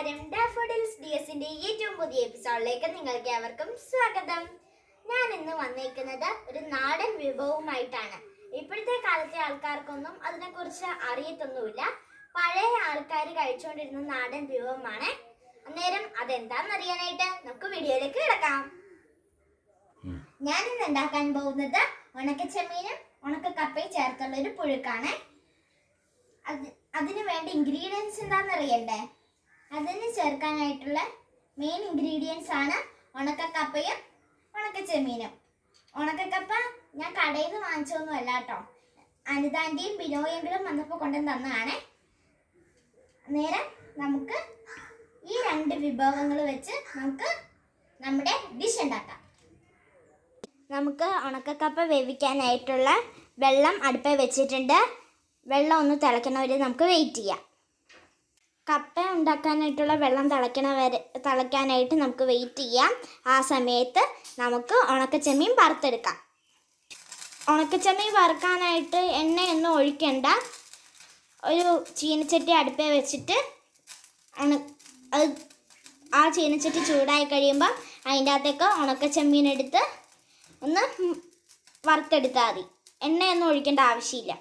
നമസ്കാരം daffodils D എസിന്റെ ഏറ്റവും പുതിയ എപ്പിസോഡിലേക്ക് നിങ്ങൾക്ക് ഏവർക്കും സ്വാഗതം ഞാൻ ഇന്ന് വന്നേക്കുന്നത് ഒരു നാടൻ വിഭവവുമായിട്ടാണ് ഇപ്പോഴത്തെ കാലത്തെ ആൾക്കാർക്കൊന്നും അതിനെക്കുറിച്ച് അറിയത്തൊന്നുമില്ല പഴയ ആൾക്കാർ കഴിച്ചുകൊണ്ടിരുന്ന നാടൻ വിഭവമാണ് അന്നേരം അതെന്താണെന്ന് അറിയാനായിട്ട് നമുക്ക് വീഡിയോയിലേക്ക് കിടക്കാം ഞാൻ ഇന്ന് ഉണ്ടാക്കാൻ പോകുന്നത് ഉണക്കച്ചെമ്മീനും ഉണക്ക കപ്പയും ചേർത്തുള്ള ഒരു പുഴുക്കാണ് അത് അതിന് വേണ്ട ഇൻഗ്രീഡിയൻസ് എന്താണെന്ന് അറിയണ്ടേ അതിന് ചേർക്കാനായിട്ടുള്ള മെയിൻ ഇൻഗ്രീഡിയൻസ് ആണ് ഉണക്കക്കപ്പയും ഉണക്കച്ചെമ്മീനും ഉണക്കക്കപ്പ ഞാൻ കടയിൽ നിന്ന് വാങ്ങിച്ചതൊന്നും അല്ല കേട്ടോ അനിതാൻ്റെയും ബിനോയെങ്കിലും വന്നപ്പോൾ കൊണ്ടുവന്ന് തന്നതാണ് നേരം നമുക്ക് ഈ രണ്ട് വിഭവങ്ങൾ വെച്ച് നമുക്ക് നമ്മുടെ ഡിഷ് ഉണ്ടാക്കാം നമുക്ക് ഉണക്കക്കപ്പ വേവിക്കാനായിട്ടുള്ള വെള്ളം അടുപ്പിൽ വെച്ചിട്ടുണ്ട് വെള്ളം ഒന്ന് തിളയ്ക്കണ വരെ നമുക്ക് വെയിറ്റ് ചെയ്യാം കപ്പ ഉണ്ടാക്കാനായിട്ടുള്ള വെള്ളം തിളയ്ക്കണ വരെ തിളയ്ക്കാനായിട്ട് നമുക്ക് വെയിറ്റ് ചെയ്യാം ആ സമയത്ത് നമുക്ക് ഉണക്കച്ചെമ്മീൻ വറുത്തെടുക്കാം ഉണക്കച്ചെമ്മീൻ വറുക്കാനായിട്ട് എണ്ണയൊന്നും ഒഴിക്കണ്ട ഒരു ചീനച്ചട്ടി അടുപ്പേ വെച്ചിട്ട് ഉണ അത് ആ ചീനച്ചട്ടി ചൂടായി കഴിയുമ്പോൾ അതിൻ്റെ അകത്തേക്ക് ഉണക്കച്ചെമ്മീൻ എടുത്ത് ഒന്ന് വറുത്തെടുത്താൽ മതി എണ്ണയൊന്നും ഒഴിക്കേണ്ട ആവശ്യമില്ല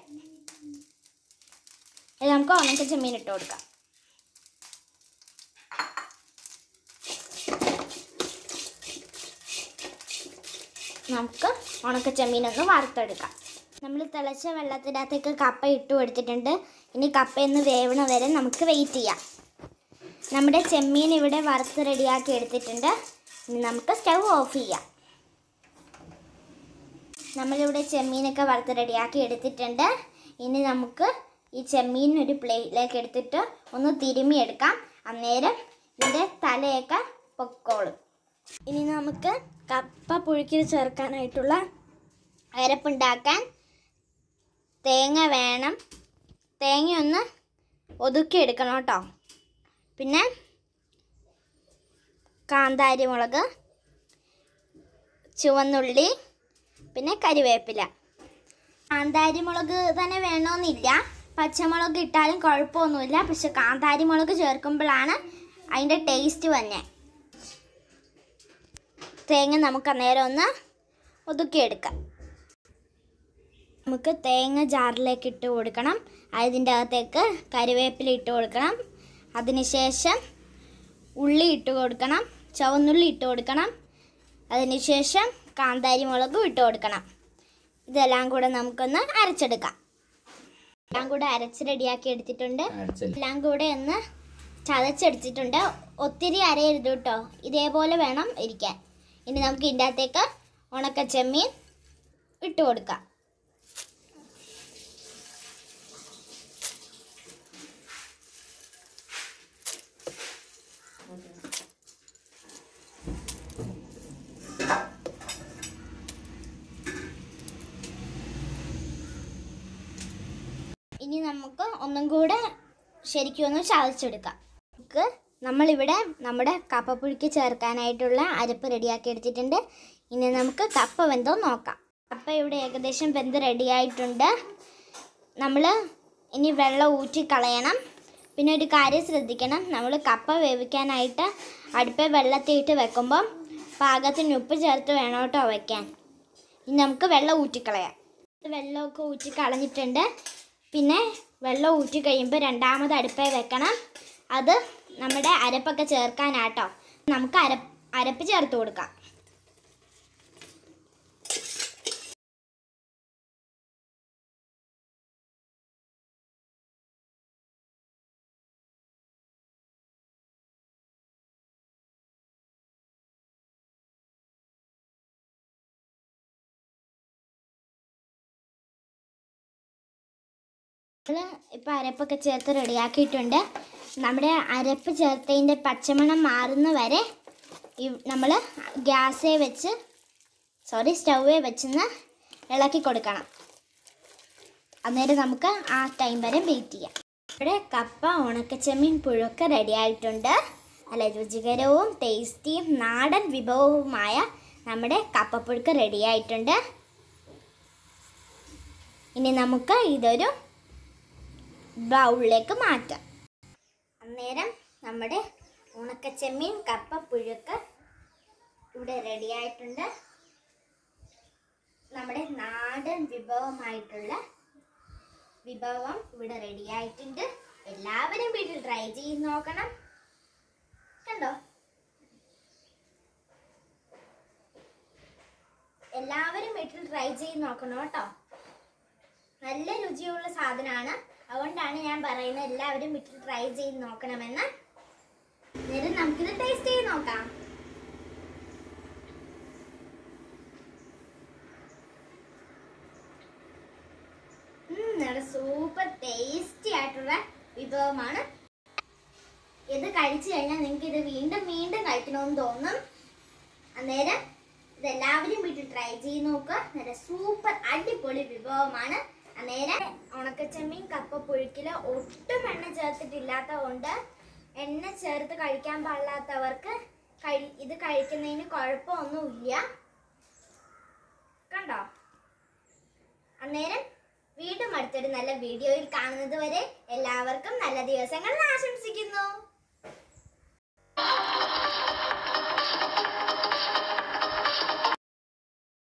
ഇത് നമുക്ക് ഉണക്ക ചെമ്മീൻ ഇട്ട് കൊടുക്കാം നമുക്ക് ഉണക്ക ചെമ്മീൻ ഒന്ന് വറുത്തെടുക്കാം നമ്മൾ തിളച്ച വെള്ളത്തിനകത്തേക്ക് കപ്പ ഇട്ട് കൊടുത്തിട്ടുണ്ട് ഇനി കപ്പയൊന്ന് വേവണ വരെ നമുക്ക് വെയിറ്റ് ചെയ്യാം നമ്മുടെ ചെമ്മീൻ ഇവിടെ വറുത്ത് റെഡിയാക്കി എടുത്തിട്ടുണ്ട് ഇനി നമുക്ക് സ്റ്റവ് ഓഫ് ചെയ്യാം നമ്മളിവിടെ ചെമ്മീനൊക്കെ വറുത്ത് റെഡിയാക്കി എടുത്തിട്ടുണ്ട് ഇനി നമുക്ക് ഈ ചെമ്മീൻ ഒരു പ്ലേറ്റിലേക്ക് എടുത്തിട്ട് ഒന്ന് തിരുമ്മി എടുക്കാം അന്നേരം ഇതിൻ്റെ തലയൊക്കെ പൊക്കോളും ഇനി നമുക്ക് കപ്പ പുഴുക്കിൽ ചേർക്കാനായിട്ടുള്ള അരപ്പുണ്ടാക്കാൻ തേങ്ങ വേണം തേങ്ങ ഒന്ന് ഒതുക്കി എടുക്കണം കേട്ടോ പിന്നെ കാന്താരി മുളക് ചുവന്നുള്ളി പിന്നെ കരിവേപ്പില കാന്താരി മുളക് തന്നെ വേണമെന്നില്ല പച്ചമുളക് ഇട്ടാലും കുഴപ്പമൊന്നുമില്ല പക്ഷെ കാന്താരി മുളക് ചേർക്കുമ്പോഴാണ് അതിൻ്റെ ടേസ്റ്റ് തന്നെ തേങ്ങ നമുക്ക് അന്നേരം ഒന്ന് ഒതുക്കിയെടുക്കാം നമുക്ക് തേങ്ങ ജാറിലേക്ക് ഇട്ട് കൊടുക്കണം അതിൻ്റെ അകത്തേക്ക് കരിവേപ്പില ഇട്ട് കൊടുക്കണം അതിനുശേഷം ഉള്ളി ഇട്ട് കൊടുക്കണം ചുവന്നുള്ളി ഇട്ട് കൊടുക്കണം അതിനുശേഷം കാന്താരി മുളകും ഇട്ട് കൊടുക്കണം ഇതെല്ലാം കൂടെ നമുക്കൊന്ന് അരച്ചെടുക്കാം എല്ലാം കൂടെ അരച്ച് റെഡിയാക്കി എടുത്തിട്ടുണ്ട് എല്ലാം കൂടെ ഒന്ന് ചതച്ചെടുത്തിട്ടുണ്ട് ഒത്തിരി അരയരുത് കേട്ടോ ഇതേപോലെ വേണം ഇരിക്കാൻ ഇനി നമുക്ക് ഇതിൻ്റെ അകത്തേക്ക് ഉണക്ക ചെമ്മീൻ ഇട്ട് കൊടുക്കാം ഇനി നമുക്ക് ഒന്നും കൂടെ ശരിക്കും ഒന്ന് ചതച്ചെടുക്കാം നമുക്ക് നമ്മളിവിടെ നമ്മുടെ കപ്പപ്പുഴുക്ക് ചേർക്കാനായിട്ടുള്ള അരപ്പ് റെഡിയാക്കി എടുത്തിട്ടുണ്ട് ഇനി നമുക്ക് കപ്പ വെന്തോ നോക്കാം കപ്പ ഇവിടെ ഏകദേശം വെന്ത് റെഡിയായിട്ടുണ്ട് നമ്മൾ ഇനി വെള്ളം ഊറ്റി കളയണം പിന്നെ ഒരു കാര്യം ശ്രദ്ധിക്കണം നമ്മൾ കപ്പ വേവിക്കാനായിട്ട് അടുപ്പേ വെള്ളത്തിയിട്ട് വെക്കുമ്പം പാകത്തിന് ഉപ്പ് ചേർത്ത് വേണം കേട്ടോ വയ്ക്കാൻ ഇനി നമുക്ക് വെള്ളം ഊറ്റിക്കളയാം വെള്ളമൊക്കെ ഊറ്റി കളഞ്ഞിട്ടുണ്ട് പിന്നെ വെള്ളം ഊറ്റി കഴിയുമ്പോൾ രണ്ടാമത് അടുപ്പേ വെക്കണം അത് നമ്മുടെ അരപ്പൊക്കെ ചേർക്കാനാട്ടോ നമുക്ക് അര അരപ്പ് ചേർത്ത് കൊടുക്കാം നമ്മൾ ഇപ്പോൾ അരപ്പൊക്കെ ചേർത്ത് റെഡിയാക്കിയിട്ടുണ്ട് നമ്മുടെ അരപ്പ് ചേർത്തതിൻ്റെ പച്ചമണം മാറുന്ന വരെ നമ്മൾ ഗ്യാസേ വെച്ച് സോറി സ്റ്റൗവേ വെച്ചൊന്ന് ഇളക്കി കൊടുക്കണം അന്നേരം നമുക്ക് ആ ടൈം വരെ വെയിറ്റ് ചെയ്യാം ഇവിടെ കപ്പ ഉണക്കച്ചെമ്മീൻ പുഴുക്ക് റെഡി ആയിട്ടുണ്ട് നല്ല രുചികരവും ടേസ്റ്റിയും നാടൻ വിഭവവുമായ നമ്മുടെ കപ്പപ്പുഴുക്ക് റെഡി ആയിട്ടുണ്ട് ഇനി നമുക്ക് ഇതൊരു ബൗളിലേക്ക് മാറ്റാം അന്നേരം നമ്മുടെ ഉണക്കച്ചെമ്മീൻ കപ്പ പുഴുക്ക് ഇവിടെ റെഡി ആയിട്ടുണ്ട് നമ്മുടെ നാടൻ വിഭവമായിട്ടുള്ള വിഭവം ഇവിടെ റെഡി ആയിട്ടുണ്ട് എല്ലാവരും വീട്ടിൽ ട്രൈ ചെയ്ത് നോക്കണം കണ്ടോ എല്ലാവരും വീട്ടിൽ ട്രൈ ചെയ്ത് നോക്കണം കേട്ടോ നല്ല രുചിയുള്ള സാധനമാണ് അതുകൊണ്ടാണ് ഞാൻ പറയുന്നത് എല്ലാവരും വീട്ടിൽ ട്രൈ ചെയ്ത് നോക്കണമെന്ന് നേരം നമുക്കിത് ടേസ്റ്റ് ചെയ്ത് നോക്കാം ഉം, നല്ല സൂപ്പർ ടേസ്റ്റി ആയിട്ടുള്ള വിഭവമാണ് ഇത് കഴിച്ചു കഴിഞ്ഞാൽ നിങ്ങൾക്ക് ഇത് വീണ്ടും വീണ്ടും കഴിക്കണമെന്ന് തോന്നും അന്നേരം ഇതെല്ലാവരും വീട്ടിൽ ട്രൈ ചെയ്ത് നോക്കുക നല്ല സൂപ്പർ അടിപൊളി വിഭവമാണ് അന്നേരം ഉണക്കച്ചെമ്മീൻ കപ്പ പുഴുക്കില് ഒട്ടും എണ്ണ ചേർത്തിട്ടില്ലാത്ത കൊണ്ട് എണ്ണ ചേർത്ത് കഴിക്കാൻ പാടില്ലാത്തവർക്ക് കഴി ഇത് കഴിക്കുന്നതിന് കുഴപ്പമൊന്നുമില്ല കണ്ടോ അന്നേരം വീണ്ടും അടുത്തൊരു നല്ല വീഡിയോയിൽ കാണുന്നത് വരെ എല്ലാവർക്കും നല്ല ദിവസങ്ങൾ ആശംസിക്കുന്നു